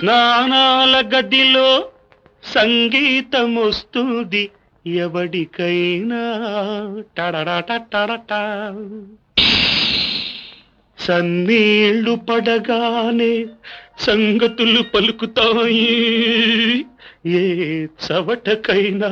స్నానాల గదిలో సంగీతం వస్తుంది ఎవడికైనా టడడటడట సన్నీళ్లు పడగానే సంగతులు పలుకుతాయి ఏ చవటకైనా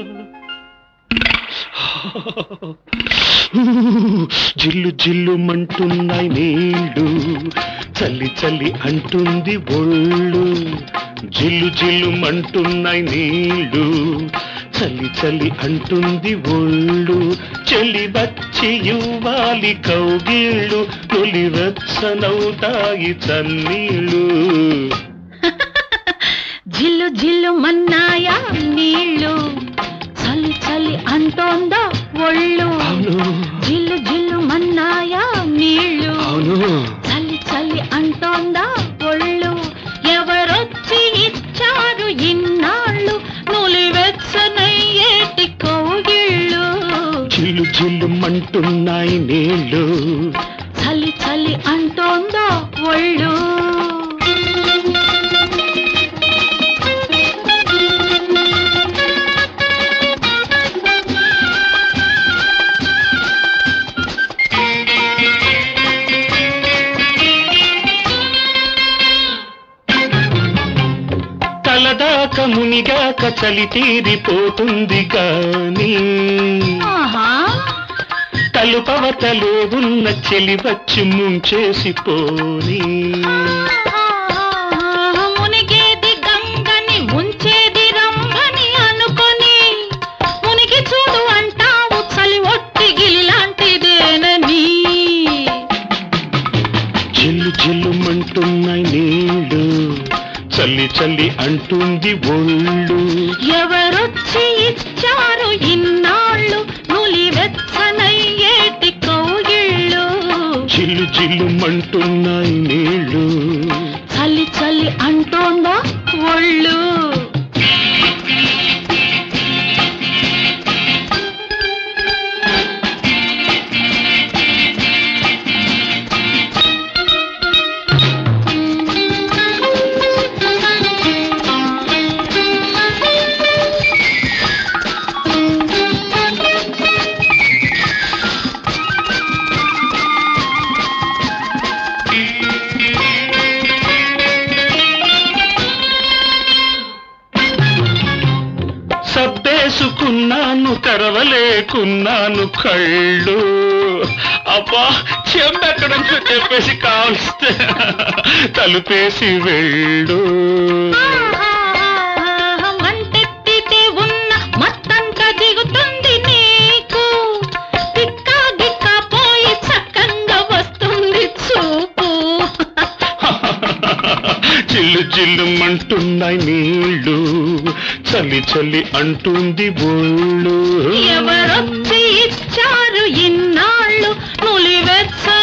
జిల్లు జిల్లు మంటున్నాయి నీళ్ళు చల్లి చల్లి అంటుంది ఒళ్ళు జిల్లు జిల్లు మంటున్నాయి నీళ్ళు చల్లి చల్లి అంటుంది ఒళ్ళు చెల్లి వచ్చి ఇవ్వాలి కౌగిళ్ళు తొలి వెచ్చనవుతాయి చన్నీళ్ళు జిల్లు జిల్లు మన్నాయా నీళ్ళు చలి చలి అంటోందా ఒళ్ళు అవును జిల్లు జిల్లు మన్నాయా నీళ్ళు అవును చలి చలి అంటోందా ఒళ్ళు ఎవరొచ్చి ఇచ్చారు ఇన్నాళ్ళు నులివెచ్చనయ్యేటి కౌగిళ్ళు జిల్లు జిల్లు మంటున్నాయి నీళ్ళు చలి చలి అంటోందా ఒళ్ళు తలదాక మునిగాక చలి తీరిపోతుంది కానీ ఆహా తలుపవతలో ఉన్న చెలి వచ్చి ముంచేసిపోని మునిగేది గంగని ముంచేది రంగని అనుకొని మునిగి చూడు అంటావు చలి ఒట్టి గిలిలాంటిదేనని జిల్లు జిల్లు మంటున్నాయి నీళ్ళు చల్లి చల్లి అంటుంది ఒళ్ళు ఎవరొచ్చి ఇచ్చారు ఇన్నాళ్ళు నులి వెచ్చనయ్యేటి కౌగిళ్ళు జిల్లు జిల్లు మంటున్నాయి నీళ్ళు చలి చలి అంటోందా ఒళ్ళు సబ్బేసుకున్నాను తెరవలేకున్నాను కళ్ళు అబ్బా చెంబెక్కడంతో చెప్పేసి కావలిస్తే తలుపేసి వెళ్ళు మంటెత్తితే ఉన్న మత్తంత దిగుతుంది నీకు తిక్క గిక్క పోయి చక్కంగా వస్తుంది చూపు చిల్లు చిల్లు మంటున్నాయి నీళ్ళు చలి చలి అంటుంది ఒళ్ళు ఎవరొచ్చి ఇచ్చారు ఇన్నాళ్ళు నులివెచ్చ